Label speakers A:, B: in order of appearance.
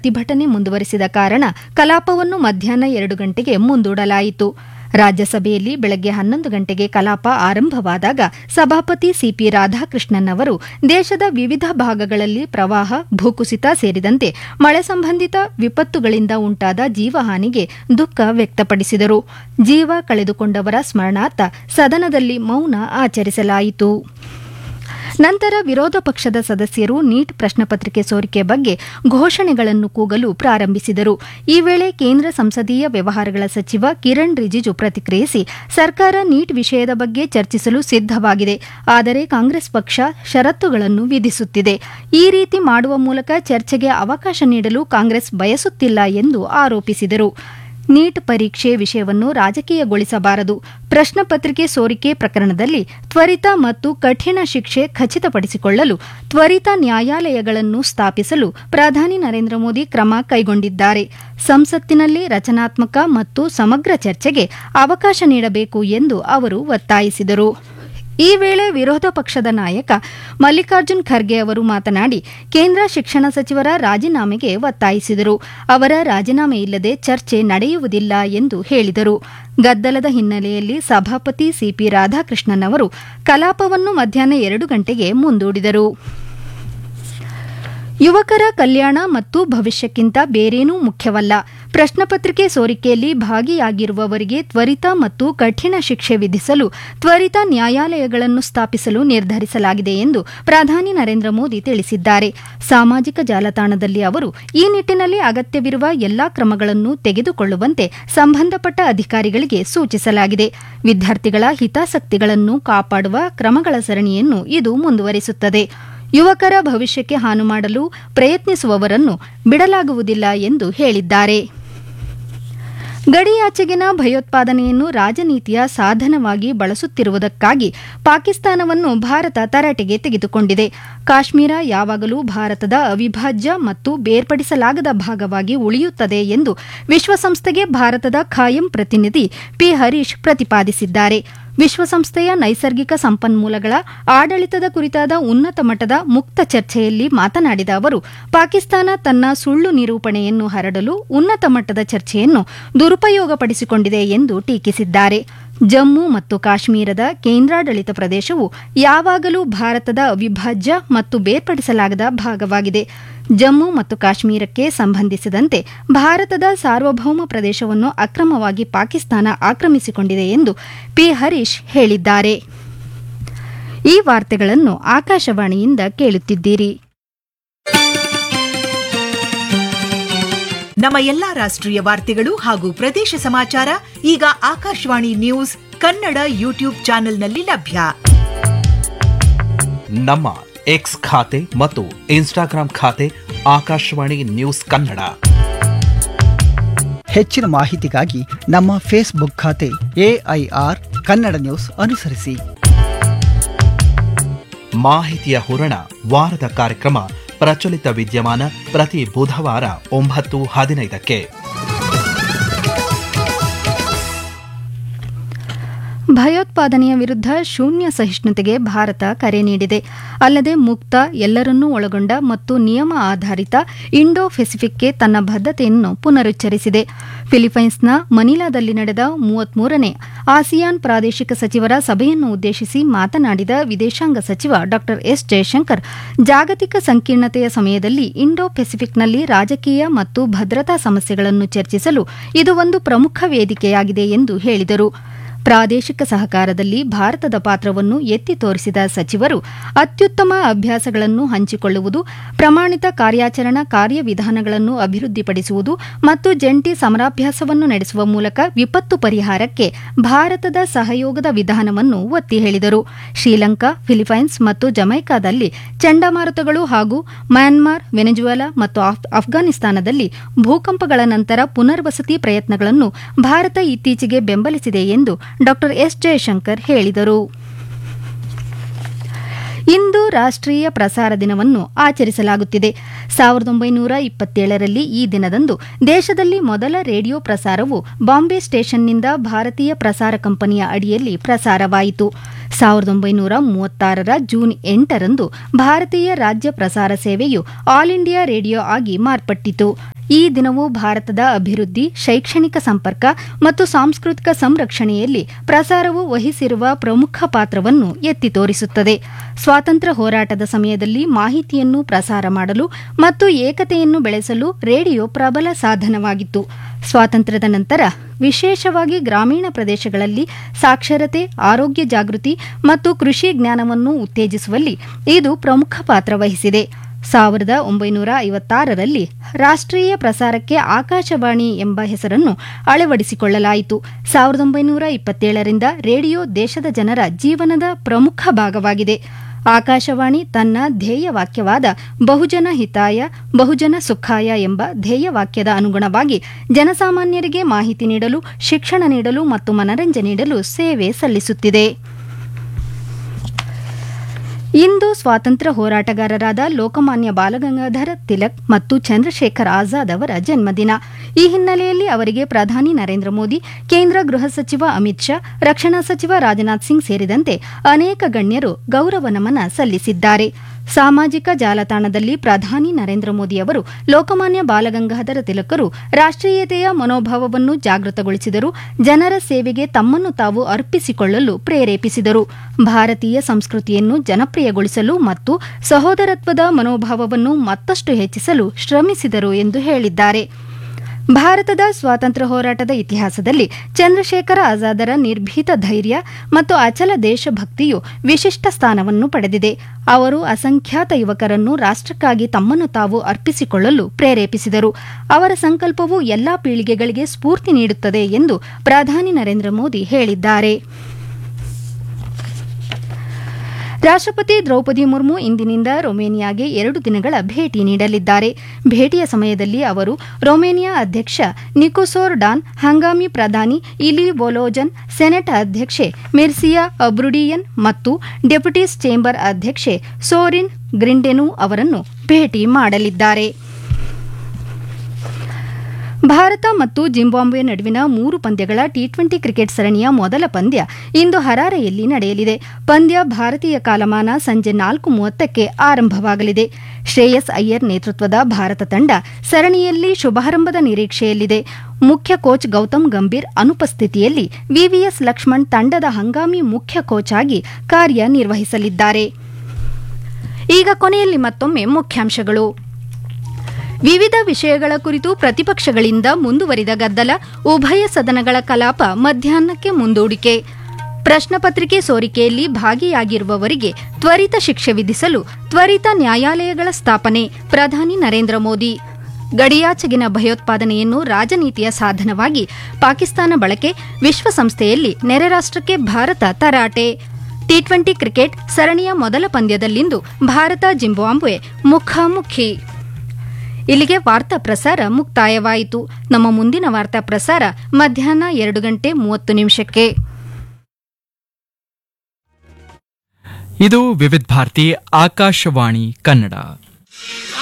A: ಪ್ರತಿಭಟನೆ ಮುಂದುವರಿಸಿದ ಕಾರಣ ಕಲಾಪವನ್ನು ಮಧ್ಯಾಹ್ನ ಎರಡು ಗಂಟೆಗೆ ಮುಂದೂಡಲಾಯಿತು ರಾಜ್ಯಸಭೆಯಲ್ಲಿ ಬೆಳಗ್ಗೆ ಹನ್ನೊಂದು ಗಂಟೆಗೆ ಕಲಾಪ ಆರಂಭವಾದಾಗ ಸಭಾಪತಿ ಸಿಪಿ ರಾಧಾಕೃಷ್ಣನ್ ಅವರು ದೇಶದ ವಿವಿಧ ಭಾಗಗಳಲ್ಲಿ ಪ್ರವಾಹ ಭೂಕುಸಿತ ಸೇರಿದಂತೆ ಮಳೆ ಸಂಬಂಧಿತ ವಿಪತ್ತುಗಳಿಂದ ಉಂಟಾದ ಜೀವಹಾನಿಗೆ ದುಃಖ ವ್ಯಕ್ತಪಡಿಸಿದರು ಜೀವ ಕಳೆದುಕೊಂಡವರ ಸ್ಮರಣಾರ್ಥ ಸದನದಲ್ಲಿ ಮೌನ ಆಚರಿಸಲಾಯಿತು ನಂತರ ವಿರೋಧ ಪಕ್ಷದ ಸದಸ್ಯರು ನೀಟ್ ಪ್ರಶ್ನಪತ್ರಿಕೆ ಸೋರಿಕೆ ಬಗ್ಗೆ ಘೋಷಣೆಗಳನ್ನು ಕೂಗಲು ಪ್ರಾರಂಭಿಸಿದರು ಈ ವೇಳೆ ಕೇಂದ್ರ ಸಂಸದೀಯ ವ್ಯವಹಾರಗಳ ಸಚಿವ ಕಿರಣ್ ರಿಜಿಜು ಪ್ರತಿಕ್ರಿಯಿಸಿ ಸರ್ಕಾರ ನೀಟ್ ವಿಷಯದ ಬಗ್ಗೆ ಚರ್ಚಿಸಲು ಸಿದ್ದವಾಗಿದೆ ಆದರೆ ಕಾಂಗ್ರೆಸ್ ಪಕ್ಷ ಷರತ್ತುಗಳನ್ನು ವಿಧಿಸುತ್ತಿದೆ ಈ ರೀತಿ ಮಾಡುವ ಮೂಲಕ ಚರ್ಚೆಗೆ ಅವಕಾಶ ನೀಡಲು ಕಾಂಗ್ರೆಸ್ ಬಯಸುತ್ತಿಲ್ಲ ಎಂದು ಆರೋಪಿಸಿದರು ನೀಟ್ ಪರೀಕ್ಷೆ ವಿಷಯವನ್ನು ರಾಜಕೀಯಗೊಳಿಸಬಾರದು ಪ್ರಶ್ನಪತ್ರಿಕೆ ಸೋರಿಕೆ ಪ್ರಕರಣದಲ್ಲಿ ತ್ವರಿತ ಮತ್ತು ಕಠಿಣ ಶಿಕ್ಷೆ ಖಚಿತಪಡಿಸಿಕೊಳ್ಳಲು ತ್ವರಿತ ನ್ಯಾಯಾಲಯಗಳನ್ನು ಸ್ಥಾಪಿಸಲು ಪ್ರಧಾನಿ ನರೇಂದ್ರ ಮೋದಿ ಕ್ರಮ ಕೈಗೊಂಡಿದ್ದಾರೆ ಸಂಸತ್ತಿನಲ್ಲಿ ರಚನಾತ್ಮಕ ಮತ್ತು ಸಮಗ್ರ ಚರ್ಚೆಗೆ ಅವಕಾಶ ನೀಡಬೇಕು ಎಂದು ಅವರು ಒತ್ತಾಯಿಸಿದರು ಈ ವೇಳೆ ವಿರೋಧ ಪಕ್ಷದ ನಾಯಕ ಮಲ್ಲಿಕಾರ್ಜುನ್ ಖರ್ಗೆ ಅವರು ಮಾತನಾಡಿ ಕೇಂದ್ರ ಶಿಕ್ಷಣ ಸಚಿವರ ರಾಜೀನಾಮೆಗೆ ಒತ್ತಾಯಿಸಿದರು ಅವರ ರಾಜೀನಾಮೆ ಇಲ್ಲದೆ ಚರ್ಚೆ ನಡೆಯುವುದಿಲ್ಲ ಎಂದು ಹೇಳಿದರು ಗದ್ದಲದ ಹಿನ್ನೆಲೆಯಲ್ಲಿ ಸಭಾಪತಿ ಸಿಪಿ ರಾಧಾಕೃಷ್ಣನ್ ಅವರು ಕಲಾಪವನ್ನು ಮಧ್ಯಾಹ್ನ ಎರಡು ಗಂಟೆಗೆ ಮುಂದೂಡಿದರು ಯುವಕರ ಕಲ್ಯಾಣ ಮತ್ತು ಭವಿಷ್ಯಕ್ಕಿಂತ ಬೇರೇನೂ ಮುಖ್ಯವಲ್ಲ ಪ್ರಶ್ನಪತ್ರಿಕೆ ಸೋರಿಕೆಯಲ್ಲಿ ಭಾಗಿಯಾಗಿರುವವರಿಗೆ ತ್ವರಿತ ಮತ್ತು ಕಠಿಣ ಶಿಕ್ಷೆ ವಿಧಿಸಲು ತ್ವರಿತ ನ್ಯಾಯಾಲಯಗಳನ್ನು ಸ್ಥಾಪಿಸಲು ನಿರ್ಧರಿಸಲಾಗಿದೆ ಎಂದು ಪ್ರಧಾನಿ ನರೇಂದ್ರ ಮೋದಿ ತಿಳಿಸಿದ್ದಾರೆ ಸಾಮಾಜಿಕ ಜಾಲತಾಣದಲ್ಲಿ ಅವರು ಈ ನಿಟ್ಟಿನಲ್ಲಿ ಅಗತ್ಯವಿರುವ ಎಲ್ಲಾ ಕ್ರಮಗಳನ್ನು ತೆಗೆದುಕೊಳ್ಳುವಂತೆ ಸಂಬಂಧಪಟ್ಟ ಅಧಿಕಾರಿಗಳಿಗೆ ಸೂಚಿಸಲಾಗಿದೆ ವಿದ್ಯಾರ್ಥಿಗಳ ಹಿತಾಸಕ್ತಿಗಳನ್ನು ಕಾಪಾಡುವ ಕ್ರಮಗಳ ಸರಣಿಯನ್ನು ಇದು ಮುಂದುವರಿಸುತ್ತದೆ ಯುವಕರ ಭವಿಷ್ಯಕ್ಕೆ ಹಾನು ಮಾಡಲು ಪ್ರಯತ್ನಿಸುವವರನ್ನು ಬಿಡಲಾಗುವುದಿಲ್ಲ ಎಂದು ಹೇಳಿದ್ದಾರೆ ಗಡಿಯಾಚೆಗಿನ ಭಯೋತ್ಪಾದನೆಯನ್ನು ರಾಜನೀತಿಯ ಸಾಧನವಾಗಿ ಬಳಸುತ್ತಿರುವುದಕ್ಕಾಗಿ ಪಾಕಿಸ್ತಾನವನ್ನು ಭಾರತ ತರಾಟೆಗೆ ತೆಗೆದುಕೊಂಡಿದೆ ಕಾಶ್ಮೀರ ಯಾವಾಗಲೂ ಭಾರತದ ಅವಿಭಾಜ್ಯ ಮತ್ತು ಬೇರ್ಪಡಿಸಲಾಗದ ಭಾಗವಾಗಿ ಉಳಿಯುತ್ತದೆ ಎಂದು ವಿಶ್ವಸಂಸ್ಥೆಗೆ ಭಾರತದ ಖಾಯಂ ಪ್ರತಿನಿಧಿ ಪಿ ಹರೀಶ್ ಪ್ರತಿಪಾದಿಸಿದ್ದಾರೆ ವಿಶ್ವಸಂಸ್ಥೆಯ ನೈಸರ್ಗಿಕ ಸಂಪನ್ಮೂಲಗಳ ಆಡಳಿತದ ಕುರಿತಾದ ಉನ್ನತ ಮಟ್ಟದ ಮುಕ್ತ ಚರ್ಚೆಯಲ್ಲಿ ಮಾತನಾಡಿದ ಅವರು ಪಾಕಿಸ್ತಾನ ತನ್ನ ಸುಳ್ಳು ನಿರೂಪಣೆಯನ್ನು ಹರಡಲು ಉನ್ನತ ಮಟ್ಟದ ಚರ್ಚೆಯನ್ನು ದುರುಪಯೋಗಪಡಿಸಿಕೊಂಡಿದೆ ಎಂದು ಟೀಕಿಸಿದ್ದಾರೆ ಜಮ್ಮು ಮತ್ತು ಕಾಶ್ಮೀರದ ಕೇಂದ್ರಾಡಳಿತ ಪ್ರದೇಶವು ಯಾವಾಗಲೂ ಭಾರತದ ಅವಿಭಾಜ್ಯ ಮತ್ತು ಬೇರ್ಪಡಿಸಲಾಗದ ಭಾಗವಾಗಿದೆ ಜಮ್ಮು ಮತ್ತು ಕಾಶ್ಮೀರಕ್ಕೆ ಸಂಬಂಧಿಸಿದಂತೆ ಭಾರತದ ಸಾರ್ವಭೌಮ ಪ್ರದೇಶವನ್ನು ಅಕ್ರಮವಾಗಿ ಪಾಕಿಸ್ತಾನ ಆಕ್ರಮಿಸಿಕೊಂಡಿದೆ ಎಂದು ಪಿ ಹರೀಶ್ ಹೇಳಿದ್ದಾರೆ ಈ ವಾರ್ತೆಗಳನ್ನು ಆಕಾಶವಾಣಿಯಿಂದ ಕೇಳುತ್ತಿದ್ದೀರಿ
B: ನಮ್ಮ ಎಲ್ಲಾ ರಾಷ್ಟ್ರೀಯ ವಾರ್ತೆಗಳು ಹಾಗೂ ಪ್ರದೇಶ ಸಮಾಚಾರ ಈಗ ಆಕಾಶವಾಣಿ ನ್ಯೂಸ್ ಕನ್ನಡ ಯೂಟ್ಯೂಬ್ ಚಾನೆಲ್ನಲ್ಲಿ ಲಭ್ಯ
C: ನಮ್ಮ ಎಕ್ಸ್ ಖಾತೆ ಮತ್ತು ಇನ್ಸ್ಟಾಗ್ರಾಂ ಖಾತೆ ಆಕಾಶವಾಣಿ ನ್ಯೂಸ್ ಕನ್ನಡ
D: ಹೆಚ್ಚಿನ ಮಾಹಿತಿಗಾಗಿ ನಮ್ಮ ಫೇಸ್ಬುಕ್ ಖಾತೆ ಎಐಆರ್ ಕನ್ನಡ ನ್ಯೂಸ್ ಅನುಸರಿಸಿ
C: ಮಾಹಿತಿಯ ಹೂರಣ ವಾರದ ಕಾರ್ಯಕ್ರಮ ಪ್ರಚಲಿತ ವಿದ್ಯಮಾನ ಪ್ರತಿ ಬುಧವಾರ ಒಂಬತ್ತು ಹದಿನೈದಕ್ಕೆ
A: ಭಯೋತ್ಪಾದನೆಯ ವಿರುದ್ಧ ಶೂನ್ಯ ಸಹಿಷ್ಣುತೆಗೆ ಭಾರತ ಕರೆ ನೀಡಿದೆ ಅಲ್ಲದೆ ಮುಕ್ತ ಎಲ್ಲರನ್ನೂ ಒಳಗೊಂಡ ಮತ್ತು ನಿಯಮ ಆಧಾರಿತ ಇಂಡೋ ಪೆಸಿಫಿಕ್ಗೆ ತನ್ನ ಬದ್ಧತೆಯನ್ನು ಪುನರುಚ್ಚರಿಸಿದೆ ಫಿಲಿಪೈನ್ಸ್ನ ಮನಿಲಾದಲ್ಲಿ ನಡೆದ ಮೂವತ್ಮೂರನೇ ಆಸಿಯಾನ್ ಪ್ರಾದೇಶಿಕ ಸಚಿವರ ಸಭೆಯನ್ನು ಉದ್ದೇಶಿಸಿ ಮಾತನಾಡಿದ ವಿದೇಶಾಂಗ ಸಚಿವ ಡಾ ಎಸ್ ಜಯಶಂಕರ್ ಜಾಗತಿಕ ಸಂಕೀರ್ಣತೆಯ ಸಮಯದಲ್ಲಿ ಇಂಡೋ ಪೆಸಿಫಿಕ್ನಲ್ಲಿ ರಾಜಕೀಯ ಮತ್ತು ಭದ್ರತಾ ಸಮಸ್ಯೆಗಳನ್ನು ಚರ್ಚಿಸಲು ಇದು ಒಂದು ಪ್ರಮುಖ ವೇದಿಕೆಯಾಗಿದೆ ಎಂದು ಹೇಳಿದರು ಪ್ರಾದೇಶಿಕ ಸಹಕಾರದಲ್ಲಿ ಭಾರತದ ಪಾತ್ರವನ್ನು ಎತ್ತಿ ತೋರಿಸಿದ ಸಚಿವರು ಅತ್ಯುತ್ತಮ ಅಭ್ಯಾಸಗಳನ್ನು ಹಂಚಿಕೊಳ್ಳುವುದು ಪ್ರಮಾಣಿತ ಕಾರ್ಯಾಚರಣಾ ಕಾರ್ಯವಿಧಾನಗಳನ್ನು ಅಭಿವೃದ್ಧಿಪಡಿಸುವುದು ಮತ್ತು ಜಂಟಿ ಸಮರಾಭ್ಯಾಸವನ್ನು ನಡೆಸುವ ಮೂಲಕ ವಿಪತ್ತು ಪರಿಹಾರಕ್ಕೆ ಭಾರತದ ಸಹಯೋಗದ ವಿಧಾನವನ್ನು ಒತ್ತಿ ಹೇಳಿದರು ಶ್ರೀಲಂಕಾ ಫಿಲಿಪೈನ್ಸ್ ಮತ್ತು ಜಮೈಕಾದಲ್ಲಿ ಚಂಡಮಾರುತಗಳು ಹಾಗೂ ಮ್ಯಾನ್ಮಾರ್ ವೆನೆಜುವೆಲಾ ಮತ್ತು ಅಫ್ಘಾನಿಸ್ತಾನದಲ್ಲಿ ಭೂಕಂಪಗಳ ನಂತರ ಪುನರ್ವಸತಿ ಪ್ರಯತ್ನಗಳನ್ನು ಭಾರತ ಇತ್ತೀಚೆಗೆ ಬೆಂಬಲಿಸಿದೆ ಎಂದು ಡಾ ಎಸ್ ಜಯಶಂಕರ್ ಹೇಳಿದರು ಇಂದು ರಾಷ್ಟ್ರೀಯ ಪ್ರಸಾರ ದಿನವನ್ನು ಆಚರಿಸಲಾಗುತ್ತಿದೆ ಸಾವಿರದ ಒಂಬೈನೂರ ಇಪ್ಪತ್ತೇಳರಲ್ಲಿ ಈ ದಿನದಂದು ದೇಶದಲ್ಲಿ ಮೊದಲ ರೇಡಿಯೋ ಪ್ರಸಾರವು ಬಾಂಬೆ ಸ್ಟೇಷನ್ನಿಂದ ಭಾರತೀಯ ಪ್ರಸಾರ ಕಂಪನಿಯ ಅಡಿಯಲ್ಲಿ ಪ್ರಸಾರವಾಯಿತು ಸಾವಿರದ ಒಂಬೈನೂರ ಮೂವತ್ತಾರರ ಜೂನ್ ಎಂಟರಂದು ಭಾರತೀಯ ರಾಜ್ಯ ಪ್ರಸಾರ ಸೇವೆಯು ಆಲ್ ಇಂಡಿಯಾ ರೇಡಿಯೋ ಆಗಿ ಮಾರ್ಪಟ್ಟಿತು ಈ ದಿನವು ಭಾರತದ ಅಭಿವೃದ್ಧಿ ಶೈಕ್ಷಣಿಕ ಸಂಪರ್ಕ ಮತ್ತು ಸಾಂಸ್ಕೃತಿಕ ಸಂರಕ್ಷಣೆಯಲ್ಲಿ ಪ್ರಸಾರವು ವಹಿಸಿರುವ ಪ್ರಮುಖ ಪಾತ್ರವನ್ನು ಎತ್ತಿ ತೋರಿಸುತ್ತದೆ ಸ್ವಾತಂತ್ರ್ಯ ಹೋರಾಟದ ಸಮಯದಲ್ಲಿ ಮಾಹಿತಿಯನ್ನು ಪ್ರಸಾರ ಮಾಡಲು ಮತ್ತು ಏಕತೆಯನ್ನು ಬೆಳೆಸಲು ರೇಡಿಯೋ ಪ್ರಬಲ ಸಾಧನವಾಗಿತ್ತು ಸ್ವಾತಂತ್ರ್ಯದ ನಂತರ ವಿಶೇಷವಾಗಿ ಗ್ರಾಮೀಣ ಪ್ರದೇಶಗಳಲ್ಲಿ ಸಾಕ್ಷರತೆ ಆರೋಗ್ಯ ಜಾಗೃತಿ ಮತ್ತು ಕೃಷಿ ಜ್ಞಾನವನ್ನು ಉತ್ತೇಜಿಸುವಲ್ಲಿ ಇದು ಪ್ರಮುಖ ಪಾತ್ರ ವಹಿಸಿದೆ ಸಾವಿರದ ಒಂಬೈನೂರ ಐವತ್ತಾರರಲ್ಲಿ ರಾಷ್ಟ್ರೀಯ ಪ್ರಸಾರಕ್ಕೆ ಆಕಾಶವಾಣಿ ಎಂಬ ಹೆಸರನ್ನು ಅಳವಡಿಸಿಕೊಳ್ಳಲಾಯಿತು ಸಾವಿರದ ಒಂಬೈನೂರ ಇಪ್ಪತ್ತೇಳರಿಂದ ರೇಡಿಯೋ ದೇಶದ ಜನರ ಜೀವನದ ಪ್ರಮುಖ ಭಾಗವಾಗಿದೆ ಆಕಾಶವಾಣಿ ತನ್ನ ಧ್ಯೇಯವಾಕ್ಯವಾದ ಬಹುಜನ ಹಿತಾಯ ಬಹುಜನ ಸುಖಾಯ ಎಂಬ ಧ್ಯೇಯವಾಕ್ಯದ ಅನುಗುಣವಾಗಿ ಜನಸಾಮಾನ್ಯರಿಗೆ ಮಾಹಿತಿ ನೀಡಲು ಶಿಕ್ಷಣ ನೀಡಲು ಮತ್ತು ಮನರಂಜನೆ ನೀಡಲು ಸೇವೆ ಸಲ್ಲಿಸುತ್ತಿದೆ ಇಂದು ಸ್ವಾತಂತ್ರ್ಯ ಹೋರಾಟಗಾರರಾದ ಲೋಕಮಾನ್ಯ ಬಾಲಗಂಗಾಧರ ತಿಲಕ್ ಮತ್ತು ಚಂದ್ರಶೇಖರ್ ಆಜಾದ್ ಅವರ ಜನ್ಮದಿನ ಈ ಹಿನ್ನೆಲೆಯಲ್ಲಿ ಅವರಿಗೆ ಪ್ರಧಾನಿ ನರೇಂದ್ರ ಮೋದಿ ಕೇಂದ್ರ ಗೃಹ ಸಚಿವ ಅಮಿತ್ ಶಾ ರಕ್ಷಣಾ ಸಚಿವ ರಾಜನಾಥ್ ಸಿಂಗ್ ಸೇರಿದಂತೆ ಅನೇಕ ಗಣ್ಯರು ಗೌರವ ನಮನ ಸಲ್ಲಿಸಿದ್ದಾರೆ ಸಾಮಾಜಿಕ ಜಾಲತಾಣದಲ್ಲಿ ಪ್ರಧಾನಿ ನರೇಂದ್ರ ಮೋದಿ ಅವರು ಲೋಕಮಾನ್ಯ ಬಾಲಗಂಗಾಧರ ತಿಲಕರು ರಾಷ್ಟ್ರೀಯತೆಯ ಮನೋಭಾವವನ್ನು ಜಾಗೃತಗೊಳಿಸಿದರು ಜನರ ಸೇವೆಗೆ ತಮ್ಮನ್ನು ತಾವು ಅರ್ಪಿಸಿಕೊಳ್ಳಲು ಪ್ರೇರೇಪಿಸಿದರು ಭಾರತೀಯ ಸಂಸ್ಕೃತಿಯನ್ನು ಜನಪ್ರಿಯಗೊಳಿಸಲು ಮತ್ತು ಸಹೋದರತ್ವದ ಮನೋಭಾವವನ್ನು ಮತ್ತಷ್ಟು ಹೆಚ್ಚಿಸಲು ಶ್ರಮಿಸಿದರು ಎಂದು ಹೇಳಿದ್ದಾರೆ ಭಾರತದ ಸ್ವಾತಂತ್ರ್ಯ ಹೋರಾಟದ ಇತಿಹಾಸದಲ್ಲಿ ಚಂದ್ರಶೇಖರ ಆಜಾದರ ನಿರ್ಭೀತ ಧೈರ್ಯ ಮತ್ತು ಅಚಲ ದೇಶಭಕ್ತಿಯು ವಿಶಿಷ್ಟ ಸ್ಥಾನವನ್ನು ಪಡೆದಿದೆ ಅವರು ಅಸಂಖ್ಯಾತ ಯುವಕರನ್ನು ರಾಷ್ಟ್ರಕ್ಕಾಗಿ ತಮ್ಮನ್ನು ತಾವು ಅರ್ಪಿಸಿಕೊಳ್ಳಲು ಪ್ರೇರೇಪಿಸಿದರು ಅವರ ಸಂಕಲ್ಪವು ಎಲ್ಲಾ ಪೀಳಿಗೆಗಳಿಗೆ ಸ್ಫೂರ್ತಿ ನೀಡುತ್ತದೆ ಎಂದು ಪ್ರಧಾನಿ ನರೇಂದ್ರ ಮೋದಿ ಹೇಳಿದ್ದಾರೆ ರಾಷ್ಟ್ರಪತಿ ದ್ರೌಪದಿ ಮುರ್ಮು ಇಂದಿನಿಂದ ರೊಮೇನಿಯಾಗೆ ಎರಡು ದಿನಗಳ ಭೇಟಿ ನೀಡಲಿದ್ದಾರೆ ಭೇಟಿಯ ಸಮಯದಲ್ಲಿ ಅವರು ರೊಮೇನಿಯಾ ಅಧ್ಯಕ್ಷ ನಿಕೋಸೋರ್ ಡಾನ್ ಹಂಗಾಮಿ ಪ್ರಧಾನಿ ಇಲಿ ವೊಲೋಜನ್ ಸೆನೆಟ್ ಅಧ್ಯಕ್ಷೆ ಮಿರ್ಸಿಯಾ ಅಬ್ರುಡಿಯನ್ ಮತ್ತು ಡೆಪ್ಯೂಟೀಸ್ ಚೇಂಬರ್ ಅಧ್ಯಕ್ಷೆ ಸೋರಿನ್ ಗ್ರಿಂಡೆನು ಅವರನ್ನು ಭೇಟಿ ಮಾಡಲಿದ್ದಾರೆ ಭಾರತ ಮತ್ತು ಜಿಂಬಾಬ್ವೆ ನಡುವಿನ ಮೂರು ಪಂದ್ಯಗಳ ಟಿ ಟ್ವೆಂಟಿ ಕ್ರಿಕೆಟ್ ಸರಣಿಯ ಮೊದಲ ಪಂದ್ಯ ಇಂದು ಹರಾರೆಯಲ್ಲಿ ನಡೆಯಲಿದೆ ಪಂದ್ಯ ಭಾರತೀಯ ಕಾಲಮಾನ ಸಂಜೆ ನಾಲ್ಕು ಮೂವತ್ತಕ್ಕೆ ಆರಂಭವಾಗಲಿದೆ ಶ್ರೇಯಸ್ ಅಯ್ಯರ್ ನೇತೃತ್ವದ ಭಾರತ ತಂಡ ಸರಣಿಯಲ್ಲಿ ಶುಭಾರಂಭದ ನಿರೀಕ್ಷೆಯಲ್ಲಿದೆ ಮುಖ್ಯ ಕೋಚ್ ಗೌತಮ್ ಗಂಭೀರ್ ಅನುಪಸ್ಥಿತಿಯಲ್ಲಿ ವಿವಿಎಸ್ ಲಕ್ಷ್ಮಣ್ ತಂಡದ ಹಂಗಾಮಿ ಮುಖ್ಯ ಕೋಚ್ ಆಗಿ ಕಾರ್ಯನಿರ್ವಹಿಸಲಿದ್ದಾರೆ ಈಗ ಕೊನೆಯಲ್ಲಿ ಮತ್ತೊಮ್ಮೆ ಮುಖ್ಯಾಂಶಗಳು ವಿವಿಧ ವಿಷಯಗಳ ಕುರಿತು ಪ್ರತಿಪಕ್ಷಗಳಿಂದ ಮುಂದುವರಿದ ಗದ್ದಲ ಉಭಯ ಸದನಗಳ ಕಲಾಪ ಮಧ್ಯಾಹ್ನಕ್ಕೆ ಮುಂದೂಡಿಕೆ ಪ್ರಶ್ನಪತ್ರಿಕೆ ಸೋರಿಕೆಯಲ್ಲಿ ಭಾಗಿಯಾಗಿರುವವರಿಗೆ ತ್ವರಿತ ಶಿಕ್ಷೆ ವಿಧಿಸಲು ತ್ವರಿತ ನ್ಯಾಯಾಲಯಗಳ ಸ್ಥಾಪನೆ ಪ್ರಧಾನಿ ನರೇಂದ್ರ ಮೋದಿ ಗಡಿಯಾಚೆಗಿನ ಭಯೋತ್ಪಾದನೆಯನ್ನು ರಾಜನೀತಿಯ ಸಾಧನವಾಗಿ ಪಾಕಿಸ್ತಾನ ಬಳಕೆ ವಿಶ್ವಸಂಸ್ಥೆಯಲ್ಲಿ ನೆರೆ ರಾಷ್ಟ್ರಕ್ಕೆ ಭಾರತ ತರಾಟೆ ಟಿ ಟ್ವೆಂಟಿ ಕ್ರಿಕೆಟ್ ಸರಣಿಯ ಮೊದಲ ಪಂದ್ಯದಲ್ಲಿಂದು ಭಾರತ ಜಿಂಬಾಬ್ವೆ ಮುಖಾಮುಖಿ ಇಲ್ಲಿಗೆ ವಾರ್ತಾ ಪ್ರಸಾರ ಮುಕ್ತಾಯವಾಯಿತು ನಮ್ಮ ಮುಂದಿನ ವಾರ್ತಾ ಪ್ರಸಾರ ಮಧ್ಯಾಹ್ನ ಎರಡು ಗಂಟೆ ಮೂವತ್ತು ನಿಮಿಷಕ್ಕೆ
E: ಇದು ವಿವಿಧ ಭಾರತಿ ಆಕಾಶವಾಣಿ ಕನ್ನಡ